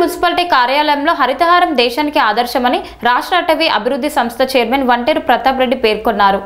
municipality కార్యాలయంలో హరితహారం దేశానికి ఆదర్శమని రాష్ట్ర అటవీ అభివృద్ధి సంస్థ చైర్మన్ వంటేరు ప్రతాప్ రెడ్డి పేర్కొన్నారు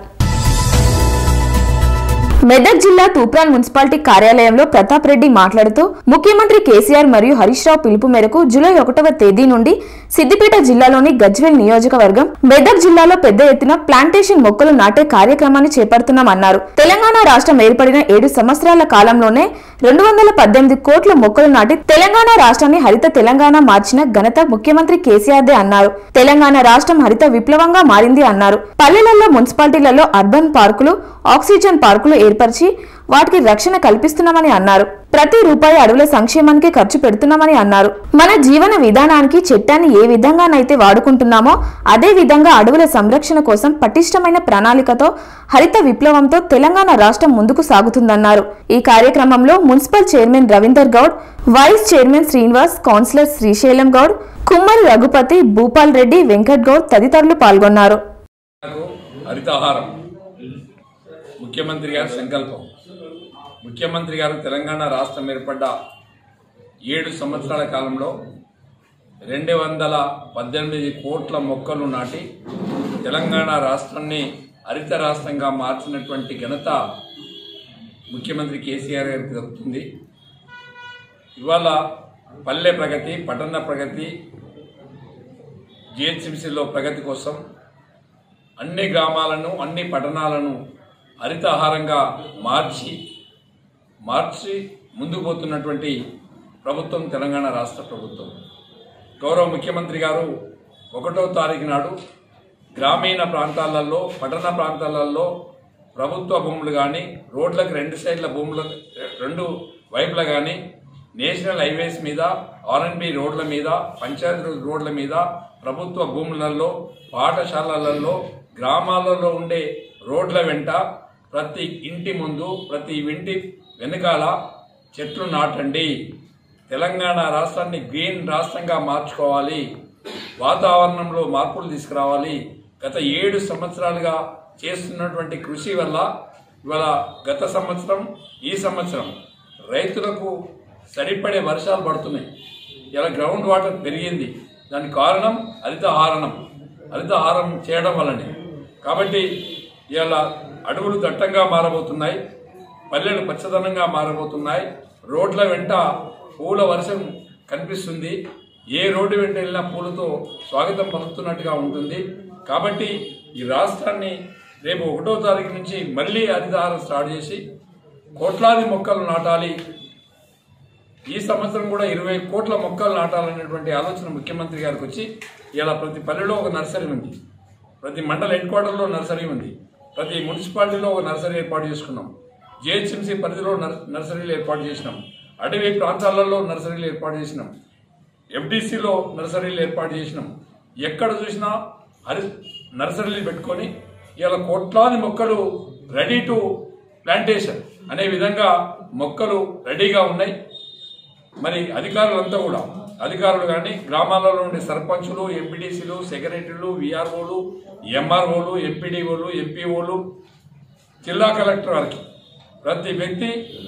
మెదక్ జిల్లా తూప్రాన్ మున్సిపాలిటీ కార్యాలయంలో ప్రతాప్ రెడ్డి మాట్లాడుతూ ముఖ్యమంత్రి కేసీఆర్ మరియు హరీష్ రావు పిలుపు మేరకు జూలై ఒకటవ తేదీ నుండి సిద్దిపేట జిల్లాలోని గజ్వేల్ నియోజకవర్గం మెదక్ జిల్లాలో పెద్ద ఎత్తున ప్లాంటేషన్ మొక్కలు నాటే కార్యక్రమాన్ని చేపడుతున్నామన్నారు తెలంగాణ రాష్ట్రం ఏర్పడిన ఏడు సంవత్సరాల కాలంలోనే రెండు వందల పద్దెనిమిది కోట్ల మొక్కలు నాటి తెలంగాణ రాష్ట్రాన్ని హరిత తెలంగాణ మార్చిన ఘనత ముఖ్యమంత్రి కేసీఆర్దే అన్నారు తెలంగాణ రాష్ట్రం హరిత విప్లవంగా మారింది అన్నారు పల్లెలలో మున్సిపాలిటీలలో అర్బన్ పార్కులు ఆక్సిజన్ పార్కులు ఏర్పరిచి వాటికి రక్షణ కల్పిస్తున్నామని అన్నారు ప్రతి రూపాయి అడవుల సంక్షేమానికి ఖర్చు పెడుతున్నామని అన్నారు మన జీవన విధానానికి చెట్టాన్ని ఏ విధంగానైతే వాడుకుంటున్నామో అదే విధంగా అడవుల సంరక్షణ కోసం పటిష్టమైన ప్రణాళికతో హరిత విప్లవంతో తెలంగాణ రాష్ట్రం ముందుకు సాగుతుందన్నారు ఈ కార్యక్రమంలో municipal chairman Ravinder Goud vice chairman Srinivas councillor Srisailam Goud Kummari Raghupathi Bhupal Reddy Venkat Goud తదితరులు పాల్గొన్నారు హరితహారం ముఖ్యమంత్రి గారి సంకల్పం ముఖ్యమంత్రి గారు తెలంగాణ రాష్ట్రం ఏర్పడ్డ ఏడు సంవత్సరాల కాలంలో రెండు వందల పద్దెనిమిది కోట్ల మొక్కలు నాటి తెలంగాణ రాష్ట్రాన్ని హరిత రాష్ట్రంగా మార్చినటువంటి ఘనత ముఖ్యమంత్రి కేసీఆర్ గారికి దక్కుతుంది ఇవాళ పల్లె ప్రగతి పట్టణ ప్రగతి జిహెచ్ఎంసీలో ప్రగతి కోసం అన్ని గ్రామాలను అన్ని పట్టణాలను హరితహారంగా మార్చి మార్చి ముందుకు పోతున్నటువంటి ప్రభుత్వం తెలంగాణ రాష్ట్ర ప్రభుత్వం గౌరవ ముఖ్యమంత్రి గారు ఒకటో తారీఖు నాడు గ్రామీణ ప్రాంతాలలో పట్టణ ప్రాంతాలలో ప్రభుత్వ భూములు కానీ రోడ్లకు రెండు సైడ్ల భూముల రెండు వైపుల కానీ నేషనల్ హైవేస్ మీద ఆర్ఎన్బి రోడ్ల మీద పంచాయతీ రోడ్ల మీద ప్రభుత్వ భూములలో పాఠశాలలలో గ్రామాలలో ఉండే రోడ్ల వెంట ప్రతి ఇంటి ముందు ప్రతి ఇంటి వెనకాల చెట్లు నాటండి తెలంగాణ రాష్ట్రాన్ని గ్రీన్ రాష్ట్రంగా మార్చుకోవాలి వాతావరణంలో మార్పులు తీసుకురావాలి గత ఏడు సంవత్సరాలుగా చేస్తున్నటువంటి కృషి వల్ల ఇవాళ గత సంవత్సరం ఈ సంవత్సరం రైతులకు సరిపడే వర్షాలు పడుతున్నాయి ఇలా గ్రౌండ్ వాటర్ పెరిగింది దానికి కారణం హరితహారణం హరితహారం చేయడం వల్లనే కాబట్టి ఇవాళ అడవులు దట్టంగా మారబోతున్నాయి పల్లెలు పచ్చదనంగా మారబోతున్నాయి రోడ్ల వెంట పూల వర్షం కనిపిస్తుంది ఏ రోడ్డు వెంట వెళ్ళినా పూలతో స్వాగతం పలుకుతున్నట్టుగా ఉంటుంది కాబట్టి ఈ రాష్ట్రాన్ని రేపు ఒకటో తారీఖు నుంచి మళ్ళీ హరితహారం స్టార్ట్ చేసి కోట్లాది మొక్కలు నాటాలి ఈ సంవత్సరం కూడా ఇరవై కోట్ల మొక్కలు నాటాలనేటువంటి ఆలోచన ముఖ్యమంత్రి గారికి వచ్చి ఇలా ప్రతి పల్లెలో ఒక నర్సరీ ఉంది ప్రతి మండల హెడ్ క్వార్టర్లో నర్సరీ ఉంది ప్రతి మున్సిపాలిటీలో ఒక నర్సరీ ఏర్పాటు చేసుకున్నాం జిహెచ్ఎంసీ పరిధిలో నర్- నర్సరీలు ఏర్పాటు చేసినాం అటవీ ప్రాంతాలలో నర్సరీలు ఏర్పాటు చేసినాం ఎఫ్డిసిలో నర్సరీలు ఏర్పాటు చేసినాం ఎక్కడ చూసినా హరి నర్సరీలు పెట్టుకొని ఇలా కోట్లాది మొక్కలు రెడీ టు ప్లాంటేషన్ అనే విధంగా మొక్కలు రెడీగా ఉన్నాయి మరి అధికారులంతా కూడా అధికారులు కానీ గ్రామాలలో ఉండే సర్పంచులు ఎంపీటీసీలు సెక్రటరీలు విఆర్ఓలు ఎంఆర్ఓలు ఎంపీడీఓలు ఎంపీఓలు జిల్లా కలెక్టర్ వారికి ప్రతి వ్యక్తి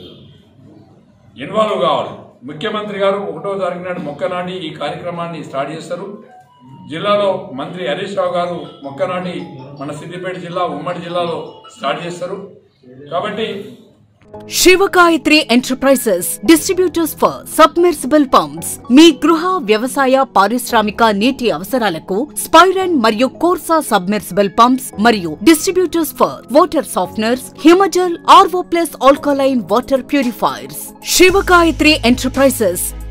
ఇన్వాల్వ్ కావాలి ముఖ్యమంత్రి గారు ఒకటో తారీఖు నాడు మొక్క నాటి ఈ కార్యక్రమాన్ని స్టార్ట్ చేస్తారు జిల్లాలో మంత్రి హరీష్ రావు గారు మొక్క నాటి మన సిద్దిపేట జిల్లా ఉమ్మడి జిల్లాలో స్టార్ట్ చేస్తారు కాబట్టి Sivagayathri enterprises distributors for submersible pumps మీ గృహ వ్యవసాయ పారిశ్రామిక నీటి అవసరాలకు స్పైరన్ మరియు కోర్సా సబ్మెర్సిబుల్ పంప్స్ మరియు distributors for water softeners Himajal RO plus alkaline water purifiers Sivagayathri enterprises